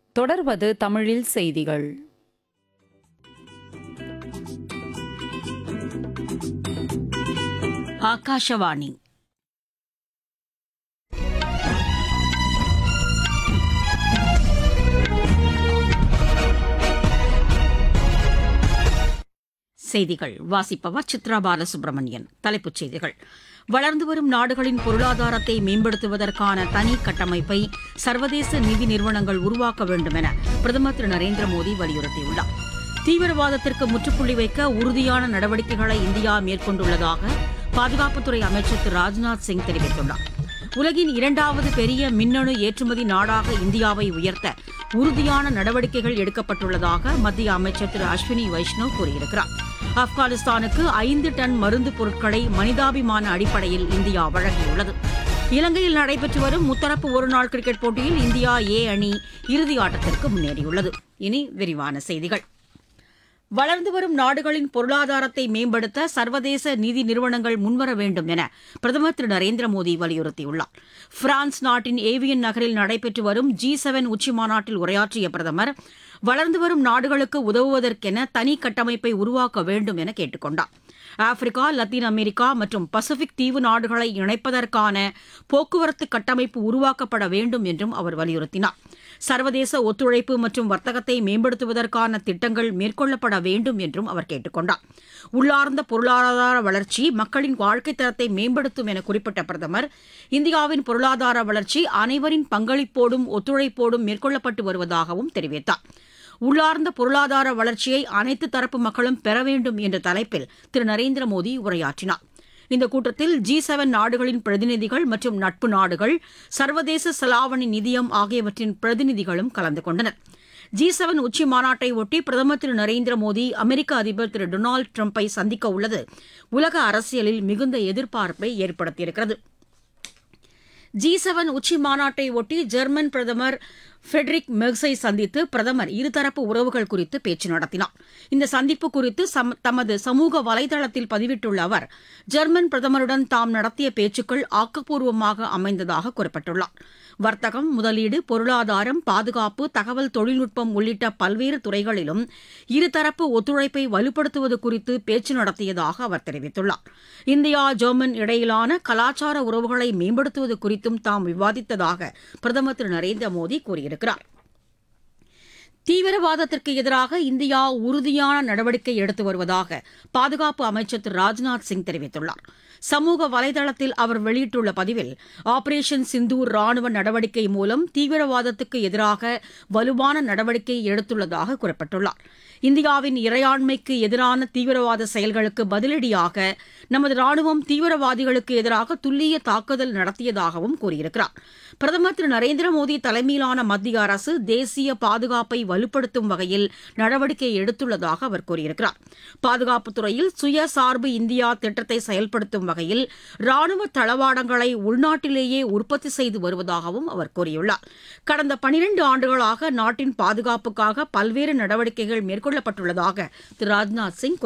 தொடர்வது தமிழில் செய்திகள் ಆಕಾಶವಾಣಿ செய்திகள் வாசிப்பவர் சித்ரா பாலசுப்ரமணியன் தலைப்புச் செய்திகள் வளர்ந்து வரும் நாடுகளின் பொருளாதாரத்தை மேம்படுத்துவதற்கான தனி கட்டமைப்பை சர்வதேச நிதி நிறுவனங்கள் உருவாக்க வேண்டும் என பிரதமர் திரு நரேந்திர மோடி வலியுறுத்தியுள்ளார் தீவிரவாதத்திற்கு முற்றுப்புள்ளி வைக்க உறுதியான நடவடிக்கைகளை இந்தியா மேற்கொண்டுள்ளதாக பாதுகாப்புத்துறை அமைச்சர் திரு ராஜ்நாத் சிங் தெரிவித்துள்ளார் உலகின் இரண்டாவது பெரிய மின்னணு ஏற்றுமதி நாடாக இந்தியாவை உயர்த்த உறுதியான நடவடிக்கைகள் எடுக்கப்பட்டுள்ளதாக மத்திய அமைச்சர் திரு அஸ்வினி வைஷ்ணவ் கூறியிருக்கிறார் ஆப்கானிஸ்தானுக்கு ஐந்து டன் மருந்து பொருட்களை மனிதாபிமான அடிப்படையில் இந்தியா வழங்கியுள்ளது இலங்கையில் நடைபெற்று வரும் முத்தரப்பு ஒருநாள் கிரிக்கெட் போட்டியில் இந்தியா ஏ அணி இறுதி ஆட்டத்திற்கு முன்னேறியுள்ளது இனி விரிவான செய்திகள் வளர்ந்து வரும் நாடுகளின் பொருளாதாரத்தை மேம்படுத்த சர்வதேச நிதி நிறுவனங்கள் முன்வர வேண்டும் என பிரதமர் திரு நரேந்திர மோடி வலியுறுத்தியுள்ளார் பிரான்ஸ் நாட்டின் ஏவியன் நகரில் நடைபெற்று வரும் ஜி செவன் உச்சி மாநாட்டில் உரையாற்றிய பிரதமர் வளர்ந்து வரும் நாடுகளுக்கு உதவுவதற்கென தனி கட்டமைப்பை உருவாக்க வேண்டும் என கேட்டுக் கொண்டார் ஆப்பிரிக்கா லத்தீன் அமெரிக்கா மற்றும் பசிபிக் தீவு நாடுகளை இணைப்பதற்கான போக்குவரத்து கட்டமைப்பு உருவாக்கப்பட வேண்டும் என்றும் அவர் வலியுறுத்தினார் சர்வதேச ஒத்துழைப்பு மற்றும் வர்த்தகத்தை மேம்படுத்துவதற்கான திட்டங்கள் மேற்கொள்ளப்பட வேண்டும் என்றும் அவர் கேட்டுக் கொண்டார் உள்ளார்ந்த பொருளாதார வளர்ச்சி மக்களின் வாழ்க்கைத் தரத்தை மேம்படுத்தும் என குறிப்பிட்ட பிரதமர் இந்தியாவின் பொருளாதார வளர்ச்சி அனைவரின் பங்களிப்போடும் ஒத்துழைப்போடும் மேற்கொள்ளப்பட்டு வருவதாகவும் தெரிவித்தார் உள்ளார்ந்த பொருளாதார வளர்ச்சியை அனைத்து தரப்பு மக்களும் பெற வேண்டும் என்ற தலைப்பில் திரு நரேந்திர மோடி உரையாற்றினார் இந்த கூட்டத்தில் ஜி செவன் நாடுகளின் பிரதிநிதிகள் மற்றும் நட்பு நாடுகள் சர்வதேச செலாவணி நிதியம் ஆகியவற்றின் பிரதிநிதிகளும் கலந்து கொண்டனர் ஜி செவன் உச்சி மாநாட்டை ஒட்டி பிரதமர் திரு நரேந்திர மோடி அமெரிக்க அதிபர் திரு டொனால்டு டிரம்பை சந்திக்க உள்ளது உலக அரசியலில் மிகுந்த எதிர்பார்ப்பை ஏற்படுத்தியிருக்கிறது ஜி செவன் உச்சி மாநாட்டை ஒட்டி ஜெர்மன் பிரதமர் ஃபெட்ரிக் மெர்ஸை சந்தித்து பிரதமர் இருதரப்பு உறவுகள் குறித்து பேச்சு நடத்தினார் இந்த சந்திப்பு குறித்து சம்- தமது சமூக வலைதளத்தில் பதிவிட்டுள்ள அவர் ஜெர்மன் பிரதமருடன் தாம் நடத்திய பேச்சுக்கள் ஆக்கப்பூர்வமாக அமைந்ததாக குறிப்பிட்டுள்ளார் வர்த்தகம் முதலீடு பொருளாதாரம் பாதுகாப்பு தகவல் தொழில்நுட்பம் உள்ளிட்ட பல்வேறு துறைகளிலும் இருதரப்பு ஒத்துழைப்பை வலுப்படுத்துவது குறித்து பேச்சு நடத்தியதாக அவர் தெரிவித்துள்ளார் இந்தியா ஜெர்மன் இடையிலான கலாச்சார உறவுகளை மேம்படுத்துவது குறித்தும் தாம் விவாதித்ததாக பிரதமர் திரு நரேந்திர மோடி கூறியிருக்கிறார் தீவிரவாதத்திற்கு எதிராக இந்தியா உறுதியான நடவடிக்கை எடுத்து வருவதாக பாதுகாப்பு அமைச்சர் திரு ராஜ்நாத் சிங் தெரிவித்துள்ளார் சமூக வலைதளத்தில் அவர் வெளியிட்டுள்ள பதிவில் ஆபரேஷன் சிந்தூர் ராணுவ நடவடிக்கை மூலம் தீவிரவாதத்துக்கு எதிராக வலுவான நடவடிக்கை எடுத்துள்ளதாக குறிப்பிட்டுள்ளார் இந்தியாவின் இறையாண்மைக்கு எதிரான தீவிரவாத செயல்களுக்கு பதிலடியாக நமது ராணுவம் தீவிரவாதிகளுக்கு எதிராக துல்லிய தாக்குதல் நடத்தியதாகவும் கூறியிருக்கிறார் பிரதமர் திரு நரேந்திர மோடி தலைமையிலான மத்திய அரசு தேசிய பாதுகாப்பை வலுப்படுத்தும் வகையில் நடவடிக்கை எடுத்துள்ளதாக அவர் கூறியிருக்கிறார் பாதுகாப்புத் துறையில் சுயசார்பு இந்தியா திட்டத்தை செயல்படுத்தும் வகையில் ராணுவ தளவாடங்களை உள்நாட்டிலேயே உற்பத்தி செய்து வருவதாகவும் அவர் கூறியுள்ளார் கடந்த பனிரண்டு ஆண்டுகளாக நாட்டின் பாதுகாப்புக்காக பல்வேறு நடவடிக்கைகள் மேற்கொள்ளப்பட்டுள்ளதாக திரு ராஜ்நாத் சிங்